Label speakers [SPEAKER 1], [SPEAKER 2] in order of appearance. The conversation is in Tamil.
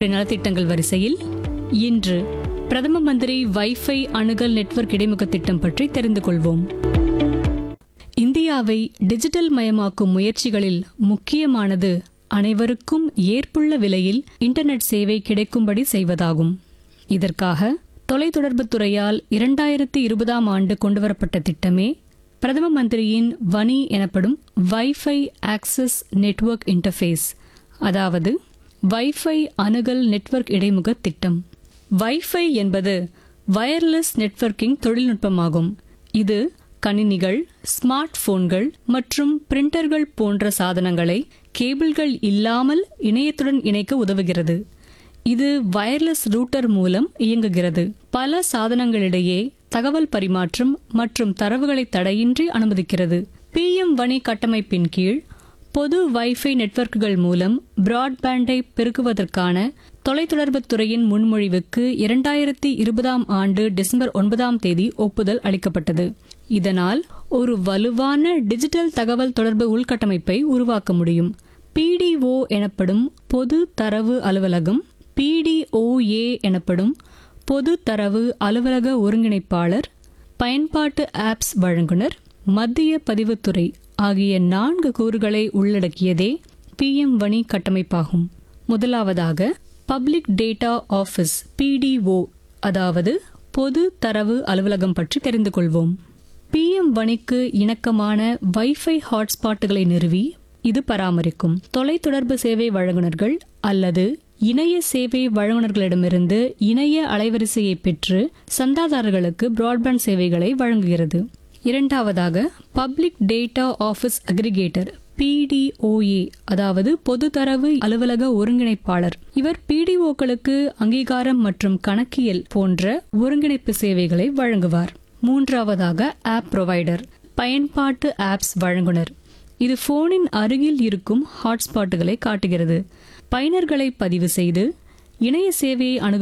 [SPEAKER 1] நலத்திட்டங்கள் வரிசையில் இன்று பிரதம மந்திரி வைஃபை அணுகல் நெட்வொர்க் இடைமுக திட்டம் பற்றி தெரிந்து கொள்வோம் இந்தியாவை டிஜிட்டல் மயமாக்கும் முயற்சிகளில் முக்கியமானது அனைவருக்கும் ஏற்புள்ள விலையில் இன்டர்நெட் சேவை கிடைக்கும்படி செய்வதாகும் இதற்காக தொலைத்தொடர்புத் துறையால் இரண்டாயிரத்தி இருபதாம் ஆண்டு கொண்டுவரப்பட்ட திட்டமே பிரதம மந்திரியின் வனி எனப்படும் வைஃபை ஆக்சஸ் நெட்வொர்க் இன்டர்ஃபேஸ் அதாவது வைஃபை அணுகல் நெட்வொர்க் இடைமுக திட்டம் வைஃபை என்பது வயர்லெஸ் நெட்வொர்க்கிங் தொழில்நுட்பமாகும் இது கணினிகள் ஸ்மார்ட் போன்கள் மற்றும் பிரிண்டர்கள் போன்ற சாதனங்களை கேபிள்கள் இல்லாமல் இணையத்துடன் இணைக்க உதவுகிறது இது வயர்லெஸ் ரூட்டர் மூலம் இயங்குகிறது பல சாதனங்களிடையே தகவல் பரிமாற்றம் மற்றும் தரவுகளை தடையின்றி அனுமதிக்கிறது பிஎம் வணி கட்டமைப்பின் கீழ் பொது வைஃபை நெட்வொர்க்குகள் மூலம் பிராட்பேண்டை பெருக்குவதற்கான தொலைத்தொடர்புத் துறையின் முன்மொழிவுக்கு இரண்டாயிரத்தி இருபதாம் ஆண்டு டிசம்பர் ஒன்பதாம் தேதி ஒப்புதல் அளிக்கப்பட்டது இதனால் ஒரு வலுவான டிஜிட்டல் தகவல் தொடர்பு உள்கட்டமைப்பை உருவாக்க முடியும் பிடிஓ எனப்படும் பொது தரவு அலுவலகம் பிடிஓஏ எனப்படும் பொது தரவு அலுவலக ஒருங்கிணைப்பாளர் பயன்பாட்டு ஆப்ஸ் வழங்குனர் மத்திய பதிவுத்துறை ஆகிய நான்கு கூறுகளை உள்ளடக்கியதே பிஎம் வணி கட்டமைப்பாகும் முதலாவதாக பப்ளிக் டேட்டா ஆஃபீஸ் பிடிஓ அதாவது பொது தரவு அலுவலகம் பற்றி தெரிந்து கொள்வோம் பிஎம் வணிக்கு இணக்கமான வைஃபை ஹாட்ஸ்பாட்டுகளை நிறுவி இது பராமரிக்கும் தொலைத்தொடர்பு சேவை வழங்குனர்கள் அல்லது இணைய சேவை வழங்குனர்களிடமிருந்து இணைய அலைவரிசையை பெற்று சந்தாதாரர்களுக்கு பிராட்பேண்ட் சேவைகளை வழங்குகிறது இரண்டாவதாக public data office aggregator PDOA அதாவது பொது தரவு அலுவலக ஒருங்கிணைப்பாளர் இவர் பிடிஓக்களுக்கு அங்கீகாரம் மற்றும் கணக்கியல் போன்ற ஒருங்கிணைப்பு சேவைகளை வழங்குவார் மூன்றாவதாக ஆப் ப்ரொவைடர் பயன்பாட்டு ஆப்ஸ் வழங்குனர் இது போனின் அருகில் இருக்கும் ஹாட்ஸ்பாட்டுகளை காட்டுகிறது பயனர்களை பதிவு செய்து இணைய சேவையை அணுக